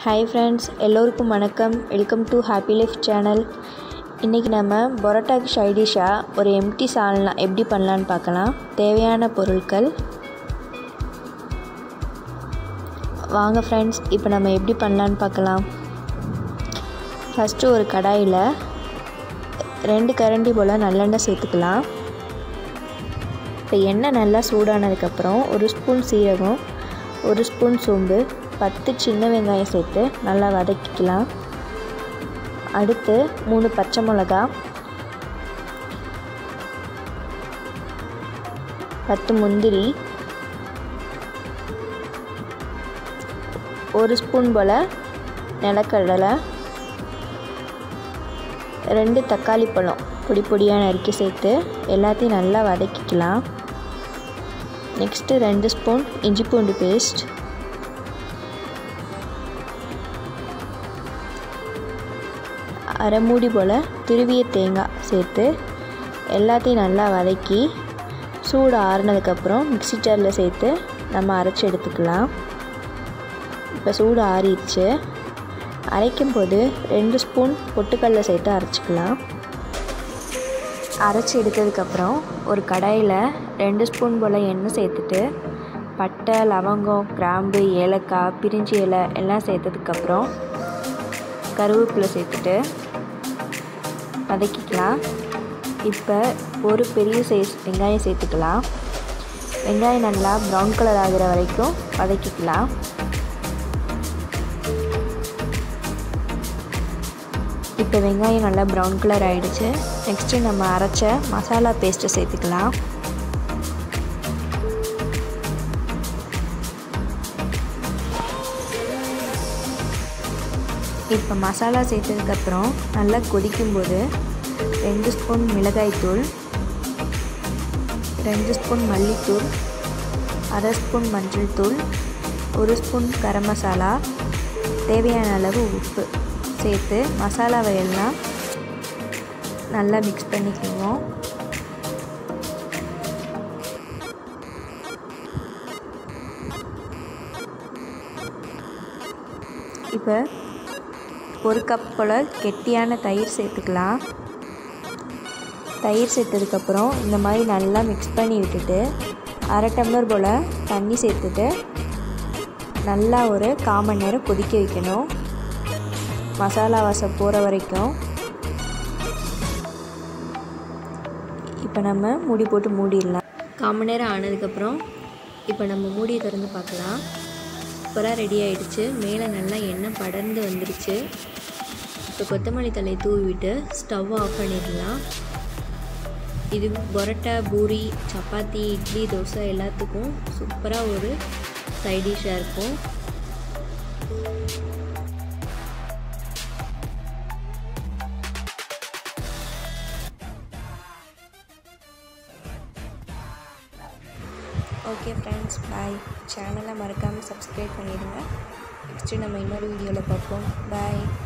hi friends எல்லோருக்கும் வணக்கம் welcome to happy life channel இன்றைக்கி நம்ம பரோட்டாக்கு சைடிஷாக ஒரு எம்டி சால்னா எப்படி பண்ணலான்னு பார்க்கலாம் தேவையான பொருட்கள் வாங்க ஃப்ரெண்ட்ஸ் இப்போ நம்ம எப்படி பண்ணலான்னு பார்க்கலாம் ஃபஸ்ட்டு ஒரு கடாயில் ரெண்டு கரண்டி போல் நல்லெண்ணெய் சேர்த்துக்கலாம் இப்போ எண்ணெய் நல்லா சூடானதுக்கப்புறம் ஒரு ஸ்பூன் சீரகம் ஒரு ஸ்பூன் சோம்பு பத்து சின்ன வெங்காயம் சேர்த்து நல்லா வதக்கிக்கலாம் அடுத்து மூணு பச்சை மிளகா பத்து முந்திரி ஒரு ஸ்பூன் போல் நிலக்கடலை ரெண்டு தக்காளி பழம் பொடி பொடியாக நறுக்கி சேர்த்து எல்லாத்தையும் நல்லா வதக்கிக்கலாம் நெக்ஸ்ட்டு ரெண்டு ஸ்பூன் இஞ்சி பூண்டு பேஸ்ட் அரை மூடி போல் திருவிய தேங்காய் சேர்த்து எல்லாத்தையும் நல்லா வதக்கி சூடு ஆறுனதுக்கப்புறம் மிக்ஸி ஜாரில் சேர்த்து நம்ம அரைச்சி எடுத்துக்கலாம் இப்போ சூடு ஆறிடுச்சு அரைக்கும் போது ரெண்டு ஸ்பூன் பொட்டுக்கடலை சேர்த்து அரைச்சிக்கலாம் அரைச்சி எடுத்ததுக்கப்புறம் ஒரு கடாயில் ரெண்டு ஸ்பூன் போல் எண்ணெய் சேர்த்துட்டு பட்டை லவங்கம் கிராம்பு ஏலக்காய் பிரிஞ்சி இலை எல்லாம் சேர்த்ததுக்கப்புறம் கருவேப்பிலை சேர்த்துட்டு வதக்கிக்கலாம் இப்போ ஒரு பெரிய சைஸ் வெங்காயம் சேர்த்துக்கலாம் வெங்காயம் நல்லா ப்ரௌன் கலர் ஆகிற வரைக்கும் வதக்கிக்கலாம் இப்போ வெங்காயம் நல்லா ப்ரௌன் கலர் ஆகிடுச்சு நெக்ஸ்ட்டு நம்ம அரைச்ச மசாலா பேஸ்ட்டை சேர்த்துக்கலாம் இப்போ மசாலா சேர்த்ததுக்கப்புறம் நல்லா கொதிக்கும்போது ரெண்டு ஸ்பூன் மிளகாய்த்தூள் ரெண்டு ஸ்பூன் மல்லித்தூள் அரை ஸ்பூன் மஞ்சள் தூள் ஒரு ஸ்பூன் கரம் மசாலா தேவையான அளவு உப்பு சேர்த்து மசாலாவை எல்லாம் நல்லா மிக்ஸ் பண்ணிக்குவோம் இப்போ ஒரு கப் போல் கெட்டியான தயிர் சேர்த்துக்கலாம் தயிர் சேர்த்ததுக்கப்புறம் இந்த மாதிரி நல்லா மிக்ஸ் பண்ணி விட்டுட்டு அரை டம்ளர் போல் தண்ணி சேர்த்துட்டு நல்லா ஒரு கால் மணி நேரம் கொதிக்க வைக்கணும் மசாலா வாசம் போகிற வரைக்கும் இப்போ நம்ம மூடி போட்டு மூடிடலாம் கால் மணி நேரம் ஆனதுக்கப்புறம் இப்போ நம்ம மூடியை திறந்து பார்க்கலாம் சூப்பராக ரெடி ஆகிடுச்சு மேலே நல்லா எண்ணெய் படர்ந்து வந்துருச்சு இப்போ கொத்தமல்லி தலை தூவி விட்டு ஸ்டவ் ஆஃப் பண்ணிடலாம் இது பரோட்டா பூரி சப்பாத்தி இட்லி தோசை எல்லாத்துக்கும் சூப்பராக ஒரு சைட் டிஷ்ஷாக இருக்கும் ஓகே ஃப்ரெண்ட்ஸ் பாய் சேனலை மறக்காமல் சப்ஸ்கிரைப் பண்ணிடுங்க நெக்ஸ்ட்டு நம்ம இன்னொரு வீடியோவில் பார்ப்போம் பாய்